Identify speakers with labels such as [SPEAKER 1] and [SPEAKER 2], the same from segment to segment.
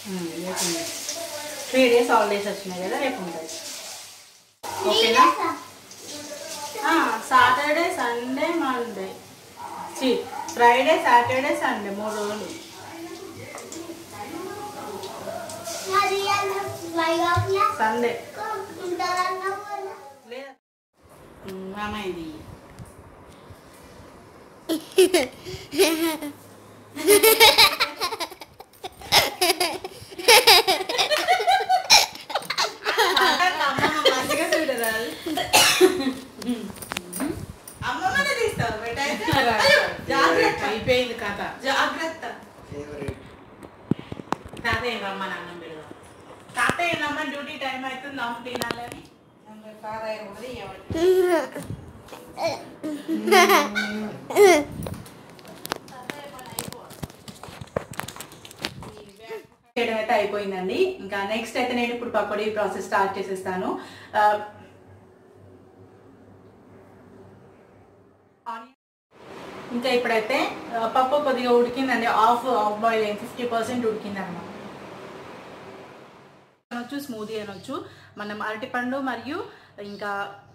[SPEAKER 1] ఉమ్, రేపు ఉంది three days holidays వచ్చినాయి కదా రేపు ఉంటుంది ఓకేనా సాటర్డే సండే మండే చి ఫ్రైడే సాటర్డే సండే మూడు రోజులు సండే లేదా ఉమ్, మామ ఇది అమ్మమ్మ మంచిగా చూడరాదు అమ్మమ్మనే తీస్తావు బెట అయితే. అయ్యో, జాగ్రత్త
[SPEAKER 2] అయిపోయింది కథ
[SPEAKER 1] జాగ్రత్త
[SPEAKER 3] ఫేవరెట్
[SPEAKER 1] తాతయ్య రమ్మని అన్నం పెడదాం తాతయ్య రమ్మ డ్యూటీ టైం అవుతుంది అమ్మ తినాలని తాతయ్య కూడా ఎవరు చేయడం అయితే అయిపోయిందండి ఇంకా నెక్స్ట్ అయితే నేను ఇప్పుడు పకోడీ ప్రాసెస్ స్టార్ట్ చేసేస్తాను ఆ, ఇంకా ఇప్పుడైతే ఆ, పప్పు కొద్దిగా ఉడికిందండి హాఫ్ హాఫ్ బాయిల్ అయింది ఫిఫ్టీ పర్సెంట్ ఉడికింది అనమాట అనొచ్చు స్మూదీ అనొచ్చు మనం అరటిపండు మరియు ఇంకా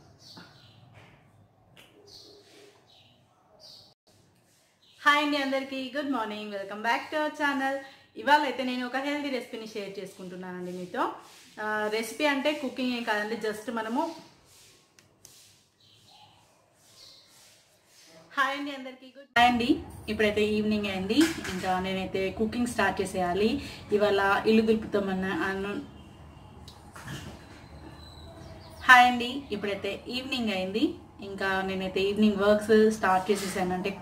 [SPEAKER 1] హాయ్ అండి అందరికీ good morning welcome back to our channel ఇవాళ అయితే నేను ఒక హెల్తీ రెసిపీని షేర్ చేసుకుంటున్నానండి మీతో రెసిపీ అంటే కుకింగ్ ఏం కాదండి జస్ట్ మనము హాయ్ అండి అందరికీ గుడ్ హాయ్ అండి ఇప్పుడైతే ఈవినింగ్ అయింది ఇంకా నేనైతే కుకింగ్ స్టార్ట్ చేసేయాలి ఇవాళ ఇల్లు దులుపుతామన్న అను హాయ్ అండి ఇప్పుడైతే ఈవినింగ్ అయింది ఇంకా నేనైతే ఈవినింగ్ వర్క్స్ స్టార్ట్ చేసేసాను అంటే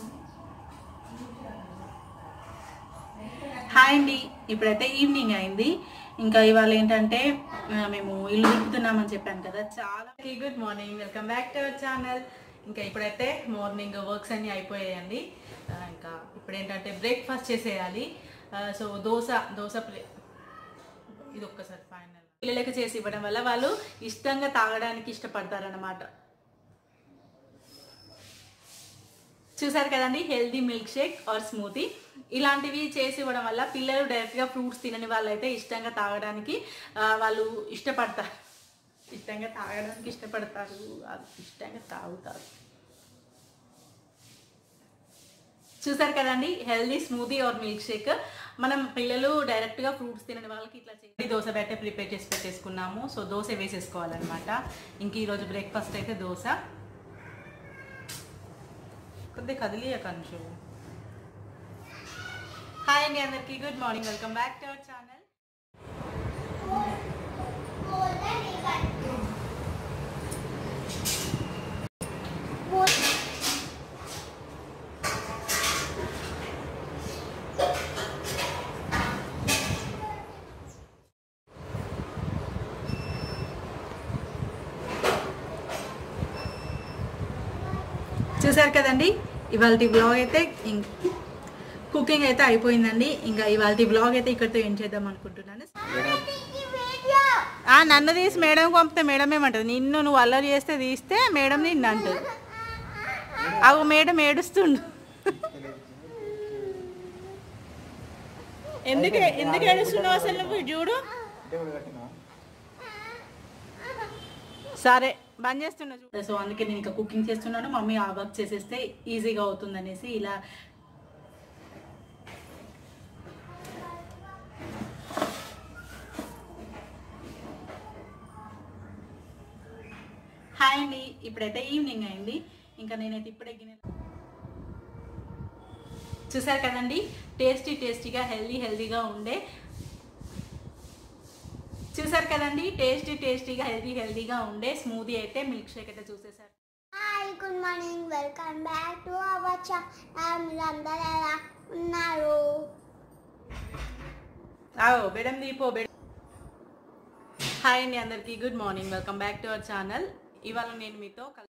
[SPEAKER 1] హాయ్ అండి ఇప్పుడైతే ఈవినింగ్ అయింది ఇంకా ఇవాళ ఏంటంటే ఆ, మేము ఇల్లు దిప్పుతున్నామని చెప్పాను కదా చాలా good morning welcome back to our channel ఇంకా ఇప్పుడైతే మార్నింగ్ వర్క్స్ అన్నీ అయిపోయాయండి ఆ, ఇంకా ఇప్పుడు ఏంటంటే బ్రేక్ఫాస్ట్ చేసేయాలి సో దోశ దోశ ప్లే ఇది ఒక్కసారి ఫైనల్ పిల్లలకి చేసి ఇవ్వడం వల్ల వాళ్ళు ఇష్టంగా తాగడానికి ఇష్టపడతారన్నమాట చూసారు కదండి healthy milkshake or smoothie ఇలాంటివి చేసి ఇవ్వడం వల్ల పిల్లలు డైరెక్ట్గా ఫ్రూట్స్ తినని వాళ్ళైతే ఇష్టంగా తాగడానికి ఆ, వాళ్ళు ఇష్టపడతారు ఇష్టంగా తాగడానికి ఇష్టపడతారు వాళ్ళు ఇష్టంగా తాగుతారు చూసారు కదండి healthy smoothie or milkshake మనం పిల్లలు డైరెక్ట్గా ఫ్రూట్స్ తినని వాళ్ళకి ఇట్లా చేసి దోశ బయట ప్రిపేర్ చేసి పెట్టేసుకున్నాము సో దోశ వేసేసుకోవాలన్నమాట ఇంక ఈరోజు బ్రేక్ఫాస్ట్ అయితే దోశ కొద్దిగా కదిలియ కంచు హాయ్ అండి అందరికి good morning welcome back to our channel చూసారు కదండి ఇవాళ బ్లాగ్ అయితే ఇం- కుకింగ్ అయితే అయిపోయిందండి ఇంకా ఇవాళ బ్లాగ్ అయితే ఇక్కడితో ఏం చేద్దాం అనుకుంటున్నాను ఆ, నన్ను తీసి మేడం పంపితే మేడం ఏమంటది నిన్ను నువ్వు అల్లరి చేస్తే తీస్తే మేడం నిన్ను అంటది అవు మేడం ఏడుస్తుండు ఎందుకు ఎందుకు ఏడుస్తున్నావు అసలు నువ్వు చూడు సరే బంద్ చేస్తున్నా చూడు సో అందుకే నేను ఇంకా కుకింగ్ చేస్తున్నాను మమ్మీ ఆ వర్క్ చేసేస్తే ఈజీగా అవుతుంది అనేసి ఇలా హాయ్ అండి ఇప్పుడైతే ఈవినింగ్ అయింది ఇంకా నేనైతే ఇప్పుడే గిన్నె చూసారు కదండి టేస్టీ టేస్టీగా హెల్దీ హెల్దీగా ఉండే చూసారు కదండి టేస్టీ టేస్టీగా హెల్దీ హెల్దీగా ఉండే స్మూదీ అయితే మిల్క్ షేక్ అయితే చూసేసారు
[SPEAKER 4] hi good morning welcome back to our channel మీరందరూ ఎలా ఉన్నారు
[SPEAKER 1] ఆవో బెడం దీపో బెడ హాయ్ అండి అందరికీ good morning welcome back to our channel ఇవాళ నేను మీతో కల్-